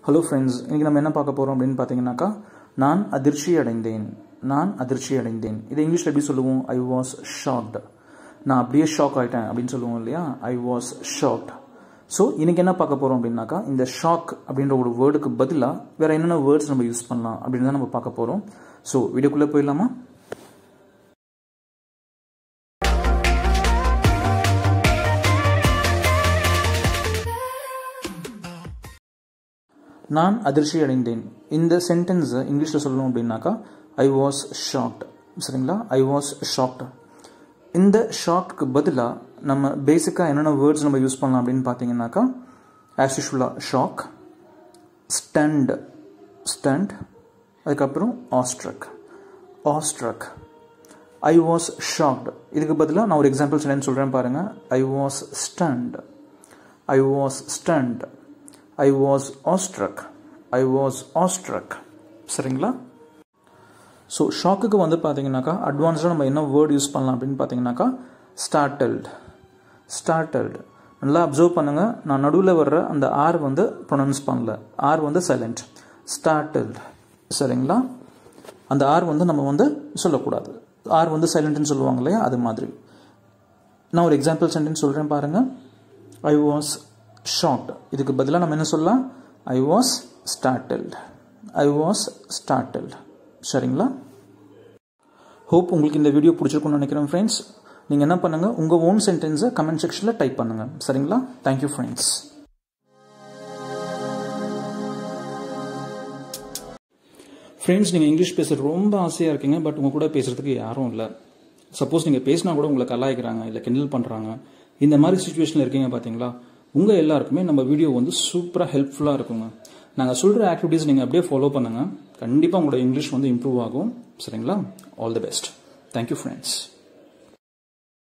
hello friends இன்றைக்கி நம்ம என்ன பார்க்க போகிறோம் அப்படின்னு பார்த்தீங்கன்னாக்கா நான் அதிர்ச்சி அடைந்தேன் நான் அதிர்ச்சி அடைந்தேன் இதை இங்கிலீஷில் எப்படி சொல்லுவோம் ஐ வாஸ் ஷாக்டு நான் அப்படியே ஷாக் ஆகிட்டேன் அப்படின்னு சொல்லுவோம் இல்லையா ஐ வாஸ் ஷாக்ட் ஸோ இன்றைக்கி என்ன பார்க்க போகிறோம் அப்படின்னாக்கா இந்த ஷாக் அப்படின்ற ஒரு வேர்டுக்கு பதிலாக வேறு என்னென்ன வேர்ட்ஸ் நம்ம யூஸ் பண்ணலாம் அப்படின்னு தான் நம்ம பார்க்க போகிறோம் ஸோ வீடியோக்குள்ளே போயிடலாமா நான் அதிர்ச்சி அடைந்தேன் இந்த சென்டென்ஸை இங்கிலீஷில் சொல்லணும் அப்படின்னாக்கா ஐ வாஸ் ஷாக்ட் சரிங்களா ஐ வாஸ் ஷாக்ட் இந்த ஷாக்க்கு பதிலாக நம்ம பேசிக்காக என்னென்ன வேர்ட்ஸ் நம்ம யூஸ் பண்ணலாம் அப்படின்னு பார்த்தீங்கன்னாக்கா ஆஸ் யூஷுவலாக ஷாக் ஸ்டண்ட் ஸ்டண்ட் அதுக்கப்புறம் ஆஸ்ட்ரக் ஆஸ்ட்ரக் ஐ வாஸ் ஷாக்டு இதுக்கு பதிலாக நான் ஒரு எக்ஸாம்பிள் சென்டென்ஸ் சொல்கிறேன் பாருங்கள் I was stunned I was stunned I was awestruck I was awestruck சரிங்களா ஸோ ஷாக்குக்கு வந்து பார்த்தீங்கன்னாக்கா அட்வான்ஸ்டாக நம்ம என்ன வேர்ட் யூஸ் பண்ணலாம் அப்படின்னு பார்த்தீங்கன்னாக்கா ஸ்டார்டல்ட் ஸ்டார்டல்டு நல்லா அப்சர்வ் பண்ணுங்கள் நான் நடுவில் வர்ற அந்த ஆர் வந்து ப்ரொனவுன்ஸ் பண்ணல ஆர் வந்து சைலண்ட் ஸ்டார்டல்ட் சரிங்களா அந்த ஆர் வந்து நம்ம வந்து சொல்லக்கூடாது ஆர் வந்து சைலண்ட்னு சொல்லுவாங்க இல்லையா அது மாதிரி நான் ஒரு எக்ஸாம்பிள் சென்டென்ஸ் சொல்கிறேன் பாருங்கள் ஐ வாஸ் ஷாக்ட் இதுக்கு பதிலாக நம்ம என்ன சொல்லலாம் ஐ வாஸ் ஸ்டார்டல்ட் ஐ வாஸ் ஸ்டார்டல்ட் சரிங்களா ஹோப் உங்களுக்கு இந்த வீடியோ பிடிச்சிருக்கும்னு நினைக்கிறேன் ஃப்ரெண்ட்ஸ் நீங்கள் என்ன பண்ணுங்கள் உங்கள் ஓன் சென்டென்ஸை கமெண்ட் செக்ஷனில் டைப் பண்ணுங்கள் சரிங்களா தேங்க்யூ ஃப்ரெண்ட்ஸ் ஃப்ரெண்ட்ஸ் நீங்கள் இங்கிலீஷ் பேச ரொம்ப ஆசையாக இருக்கீங்க பட் உங்கள் கூட பேசுகிறதுக்கு யாரும் இல்லை சப்போஸ் நீங்கள் பேசினா கூட உங்களை கலாய்க்கிறாங்க இல்லை கிண்டல் பண்ணுறாங்க இந்த மாதிரி சுச்சுவேஷனில் இருக்கீங்க பார்த்தீங்களா உங்கள் எல்லாருக்குமே நம்ம வீடியோ வந்து சூப்பராக ஹெல்ப்ஃபுல்லாக இருக்குங்க நாங்கள் சொல்கிற ஆக்டிவிட்டீஸ் நீங்கள் அப்படியே ஃபாலோ பண்ணுங்கள் கண்டிப்பாக உங்களோட இங்கிலீஷ் வந்து இம்ப்ரூவ் ஆகும் சரிங்களா all the best thank you friends